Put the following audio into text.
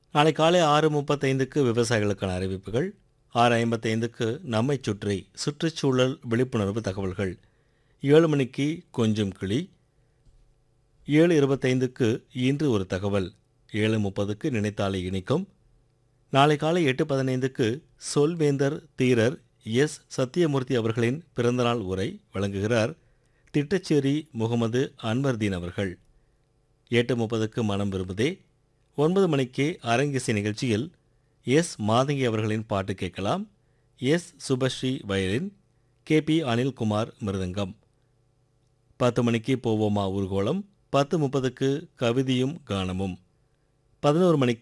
நாளை காலை ஆறு முப்பத்தைந்துக்கு விவசாயிகளுக்கான அறிவிப்புகள் ஆறு ஐம்பத்தைந்துக்கு நம்மை சுற்றி சுற்றுச்சூழல் விழிப்புணர்வு தகவல்கள் ஏழு மணிக்கு கொஞ்சம் கிளி ஏழு இருபத்தைந்துக்கு இன்று ஒரு தகவல் ஏழு முப்பதுக்கு நினைத்தாலே இனிக்கும் நாளை காலை எட்டு பதினைந்துக்கு சொல்வேந்தர் தீரர் எஸ் சத்தியமூர்த்தி அவர்களின் பிறந்தநாள் உரை வழங்குகிறார் திட்டச்சேரி முகமது அன்வர்தீன் அவர்கள் எட்டு முப்பதுக்கு மனம் விரும்புதே ஒன்பது மணிக்கு அரங்கிசை நிகழ்ச்சியில் எஸ் மாதங்கி அவர்களின் பாட்டு கேட்கலாம் S Subhashree violin K P Anilkumar மிருதங்கம் பத்து மணிக்கு போவோமா ஊர்கோலம் பத்து முப்பதுக்கு கவிதையும் கானமும் பதினோரு மணிக்கு